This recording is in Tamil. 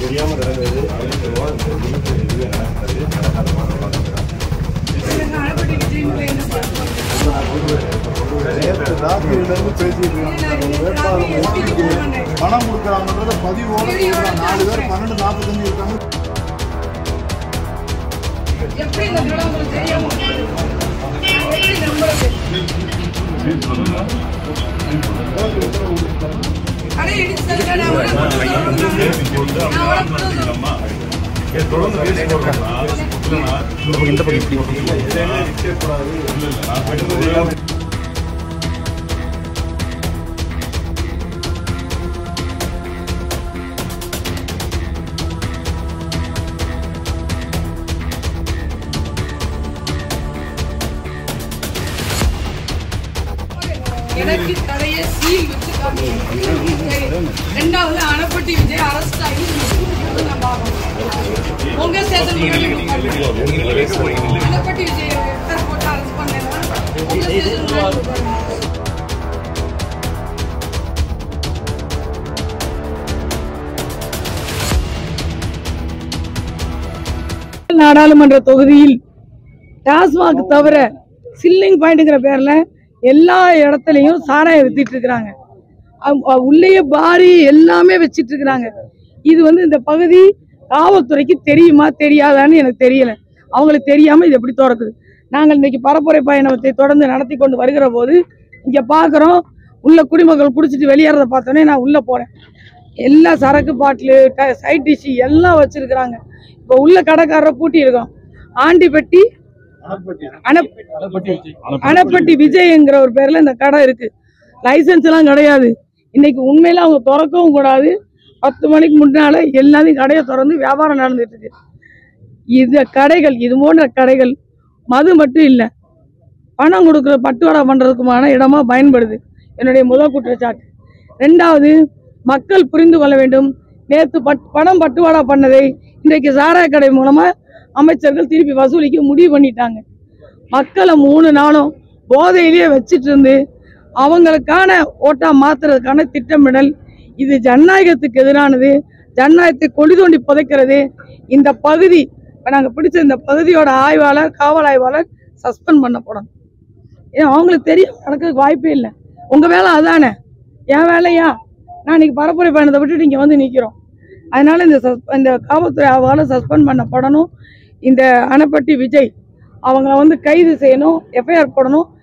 தெரியாம நடந்தது அப்படின்னு சொல்லுவோம் இந்த குடும்பத்தில் எதுவுமே நடக்காது நடக்காத மாதிரி பார்த்துக்கிறோம் நேற்று ராத்திரியிலிருந்து பேசிட்டு இருக்காங்க வேட்பாளர் மோடிக்கு பணம் கொடுக்குறாங்கன்றத பதிவோட சொல்றாங்க. நாலு பேர் பன்னெண்டு நாற்பத்தஞ்சு இருக்காங்க எப்படி இந்த திருடம் உங்களுக்கு தெரியாம போகுது? எப்படி நம்புறது? அடே, இடிச்சு தள்ளுங்க, நான் உனக்கு புத்தகம் கொடுக்குறேன். நான் உனக்கு புத்தகம் கொடுக்குறேன். தொடர்ந்து பேசிட்டு இந்த பக்கம் இப்படி எனக்கு கடையை சீல் வச்சு காமிங்க. ரெண்டாவது அணப்பட்டி விஜய் அரஸ்ட் ஆகி நான் பார்க்கணும். உங்க ஸ்டேஷன் முன்னாடி உட்காருங்க. அணப்பட்டி விஜய் எஃப்ஐஆர் போட்டு அரெஸ்ட் பண்ணேன்னா உங்க ஸ்டேஷன் முன்னாடி உட்காருங்க. நாடாளுமன்ற தொகுதியில் டாஸ்மாக் தவிர சில்லிங் பாயிண்ட்ங்கிற பேர்ல எல்லா இடத்துலையும் சாராயம் வித்திட்டு இருக்கிறாங்க அவ- அவ உள்ளேயே பாரி எல்லாமே வச்சிட்டு இருக்கிறாங்க இது வந்து இந்த பகுதி காவல்துறைக்கு தெரியுமா தெரியாதான்னு எனக்கு தெரியல அவங்களுக்கு தெரியாம இது எப்படி திறக்குது நாங்கள் இன்னைக்கு பரப்புரை பயணத்தை தொடர்ந்து நடத்தி கொண்டு வருகிற போது இங்க பாக்குறோம் உள்ள குடிமக்கள் குடிச்சிட்டு வெளியேறத பார்த்தோன்னே நான் உள்ள போனேன் எல்லா சரக்கு பாட்டிலு சைட் டிஷ் எல்லாம் வச்சிருக்கிறாங்க இப்போ உள்ள கடைக்காரரை பூட்டி இருக்கோம் ஆண்டி பெட்டி அணப் அணப்பட்டி விஜய்ங்கிற ஒரு பேர்ல இந்த கடை இருக்கு லைசன்ஸ் எல்லாம் கிடையாது இன்னைக்கு உண்மையில அவங்க திறக்கவும் கூடாது பத்து மணிக்கு முன்னால எல்லாத்தையும் கடையை திறந்து வியாபாரம் நடந்துட்டு இருக்கு இந்த கடைகள் இது போன்ற கடைகள் மது மட்டும் இல்லை பணம் கொடுக்குற பட்டுவாடா பண்றதுக்குமான இடமா பயன்படுது என்னுடைய முதல் குற்றச்சாட்டு ரெண்டாவது மக்கள் புரிந்து கொள்ள வேண்டும் நேற்று பட் பணம் பட்டுவாடா பண்ணதை இன்றைக்கு சாராய கடை மூலமா அமைச்சர்கள் திருப்பி வசூலிக்க முடிவு பண்ணிட்டாங்க மக்களை மூணு நாளும் போதையிலேயே வச்சிட்டு இருந்து அவங்களுக்கான ஓட்டா மாத்துறதுக்கான திட்டமிடல் இது ஜனநாயகத்துக்கு எதிரானது ஜனநாயகத்தை கொடி தோண்டி புதைக்கிறது இந்த பகுதி இப்போ நாங்கள் பிடிச்ச இந்த பகுதியோட ஆய்வாளர் காவல் ஆய்வாளர் சஸ்பெண்ட் பண்ணப்படணும் ஏன் அவங்களுக்கு தெரியும் நடக்கிறதுக்கு வாய்ப்பே இல்லை உங்கள் வேலை அதானே என் வேலையா நான் இன்னைக்கு பரப்புரை பயணத்தை விட்டுட்டு இங்கே வந்து நிற்கிறோம் அதனால இந்த sus- இந்த காவல்துறை ஆய்வாளர் சஸ்பெண்ட் பண்ணப்படணும் இந்த அணைப்பட்டி விஜய் அவங்கள வந்து கைது செய்யணும் எஃப்ஐஆர் போடணும்